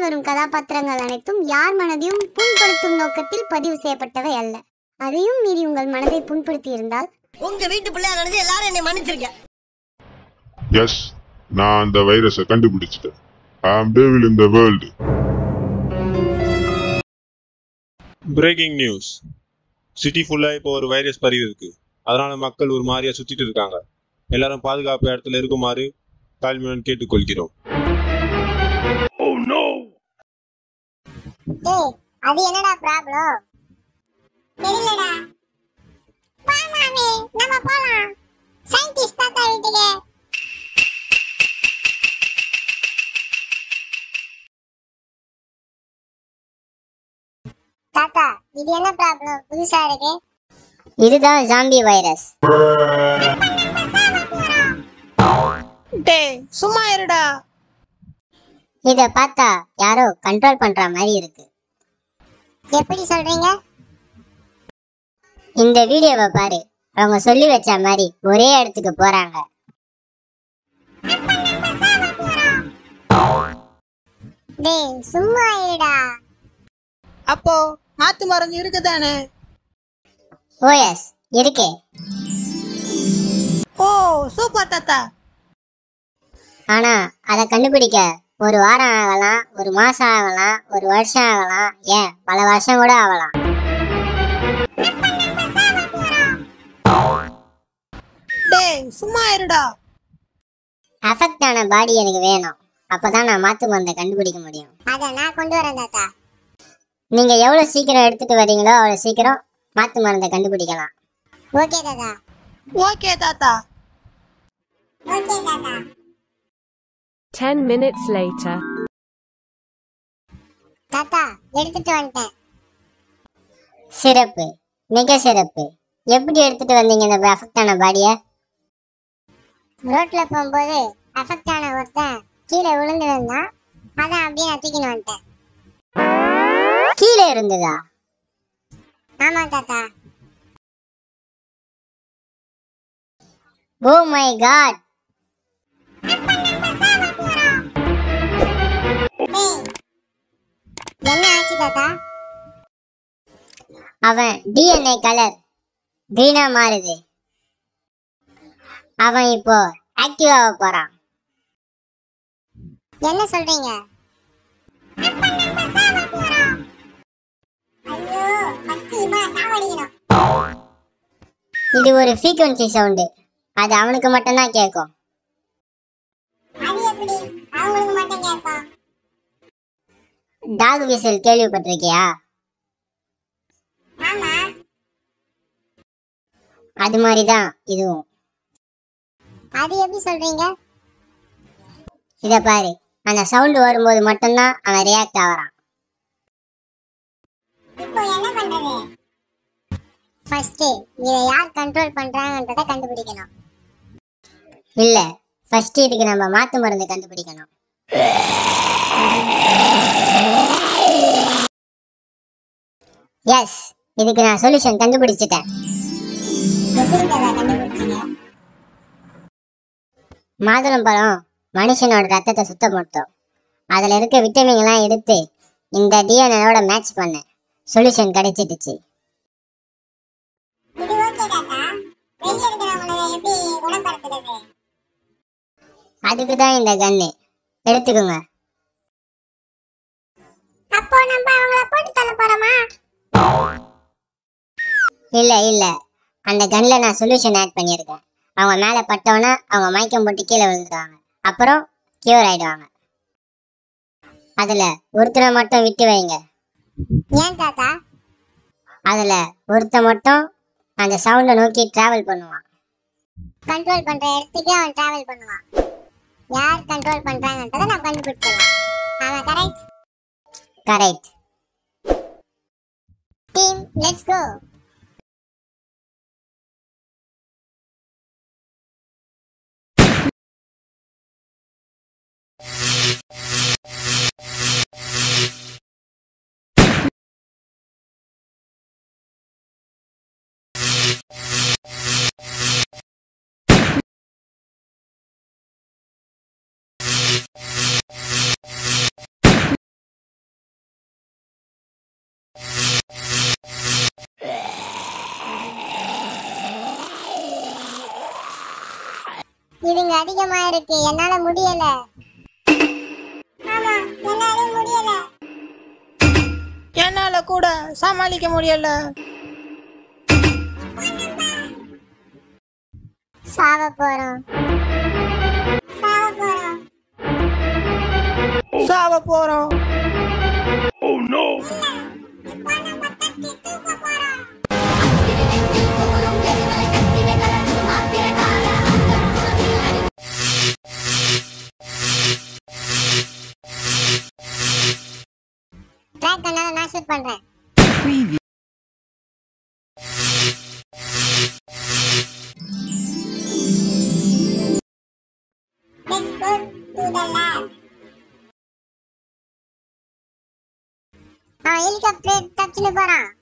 வரும் கதாபாத்திரங்கள் அனைத்தும் யார் மனதையும் புண்படுத்தும் நோக்கத்தில் பதிவு செய்யப்பட்டவை அல்ல அதையும் மீறி உங்கள் மனதை புண்படுத்தி இருந்தால் உங்க வீட்டு பிள்ளையா நினைச்சு எல்லாரும் என்னை மன்னிச்சிருக்கேன் எஸ் நான் அந்த வைரஸை கண்டுபிடிச்சிட்டேன் I am devil in the world breaking news city ஃபுல்லாக இப்போ ஒரு வைரஸ் பரவி இருக்கு அதனால மக்கள் ஒரு மாதிரியா சுத்திட்டு இருக்காங்க எல்லாரும் பாதுகாப்பு இடத்துல இருக்குமாறு தாழ்மையுடன் கேட்டுக்கொள்கிறோம் டேய் அது என்னடா ப்ராப்ளம் தெரியலடா வா மாமி நம்ம போலாம் சயின்டிஸ்ட் தாத்தா வீட்டுக்கு தாத்தா இது என்ன ப்ராப்ளம் புதுசா இருக்கு இதுதான் ஜாம்பி வைரஸ் டேய் சும்மா இருடா இத பார்த்தா யாரோ கண்ட்ரோல் பண்ற மாதிரி இருக்கு எப்படி சொல்றீங்க இந்த வீடியோவை பாரு அவங்க சொல்லி வச்ச மாதிரி ஒரே இடத்துக்கு போறாங்க டேய் சும்மா இருடா அப்போ மாத்து மருந்து இருக்குதானே ஓஎஸ் இருக்கே ஓ சூப்பர் தாத்தா ஆனா அதை கண்டுபிடிக்க ஒரு வாரம் ஆகலாம் ஒரு மாசம் ஆகலாம் ஒரு வருஷம் ஆகலாம் ஏன் பல வருஷம் கூட ஆகலாம் டேய் சும்மா இருடா அஃபெக்ட் ஆன பாடி எனக்கு வேணும் அப்பதான் நான் மாத்து மருந்தை கண்டுபிடிக்க முடியும் அத நான் கொண்டு வரேன் தாத்தா நீங்க எவ்வளவு சீக்கிரம் எடுத்துட்டு வரீங்களோ அவ்வளவு சீக்கிரம் மாத்து மருந்தை கண்டுபிடிக்கலாம் ஓகே தாத்தா ஓகே தாத்தா ஓகே தாத்தா 10 minutes later. தாத்தா எடுத்துட்டு வந்துட்டேன் சிறப்பு மிக சிறப்பு எப்படி எடுத்துட்டு வந்தீங்க இந்த அஃபெக்ட் ஆன பாடிய ரோட்ல போகும்போது அஃபெக்ட் ஆன ஒருத்தன் கீழே விழுந்து இருந்தான் அதான் அப்படியே நான் தூக்கின்னு வந்துட்டேன் கீழே இருந்ததா ஆமா தாத்தா ஓ மை காட் என்ன ஆச்சு தாத்தா அவன் டிஎன்ஏ கலர் கிரீனா மாறுது அவன் இப்போ ஆக்டிவ் ஆக போறான் என்ன சொல்றீங்க இது ஒரு ஃப்ரீக்வன்சி சவுண்டு அது அவனுக்கு மட்டும்தான் கேட்கும் அது எப்படி அவங்களுக்கு மட்டும் கேட்கும் டாக் விசில் கேள்விப்பட்டிருக்கியா அது மாதிரி தான் இதுவும் அது எப்படி சொல்றீங்க இத பாரு அந்த சவுண்ட் வரும்போது மட்டும்தான் அவன் ரியாக்ட் ஆகுறான் இப்போ என்ன பண்றது ஃபர்ஸ்ட் இதை யார் கண்ட்ரோல் பண்றாங்கன்றத கண்டுபிடிக்கணும் இல்ல ஃபர்ஸ்ட் இதுக்கு நம்ம மாத்து மருந்து கண்டுபிடிக்கணும் எஸ் இதுக்கு நான் சொல்யூஷன் கண்டுபிடிச்சிட்டேன் மாதுளம் பழம் மனுஷனோட ரத்தத்தை சுத்தப்படுத்தும் அதுல இருக்க விட்டமின் எல்லாம் எடுத்து இந்த டிஎன்ஏவோட மேட்ச் பண்ண சொல்யூஷன் கிடைச்சிடுச்சு அதுக்கு தான் இந்த கன்னு எடுத்துக்கோங்க அப்போ நம்ம அவங்கள போட்டு தள்ள போறோமா இல்ல இல்ல அந்த கன்ல நான் சொல்யூஷன் ஆட் பண்ணியிருக்கேன் அவங்க மேல பட்டோன்னே அவங்க மயக்கம் போட்டு கீழே விழுந்துடுவாங்க அப்புறம் கியூர் ஆயிடுவாங்க அதுல ஒருத்தரை மட்டும் விட்டு வைங்க ஏன் தாத்தா அதுல ஒருத்த மட்டும் அந்த சவுண்டை நோக்கி டிராவல் பண்ணுவான் கண்ட்ரோல் பண்ற இடத்துக்கு அவன் டிராவல் பண்ணுவான் யார் கண்ட்ரோல் பண்றாங்கன்றதை நான் கண்டுபிடிச்சிடலாம் அவன் correct correct team let's go இதுங்க அதிகமா இருக்கு என்னால முடியல ஆமா என்னால முடியல என்னால கூட சமாளிக்க முடியல சாவ போறோம் சாவ போறோம் சாவ போறோம் ட்ராக் பண்ணாத நான் ஷூட் பண்றேன் Let's go to the lab. அவன் ஹெலிகாப்டர் தப்பிச்சுன்னு போறான்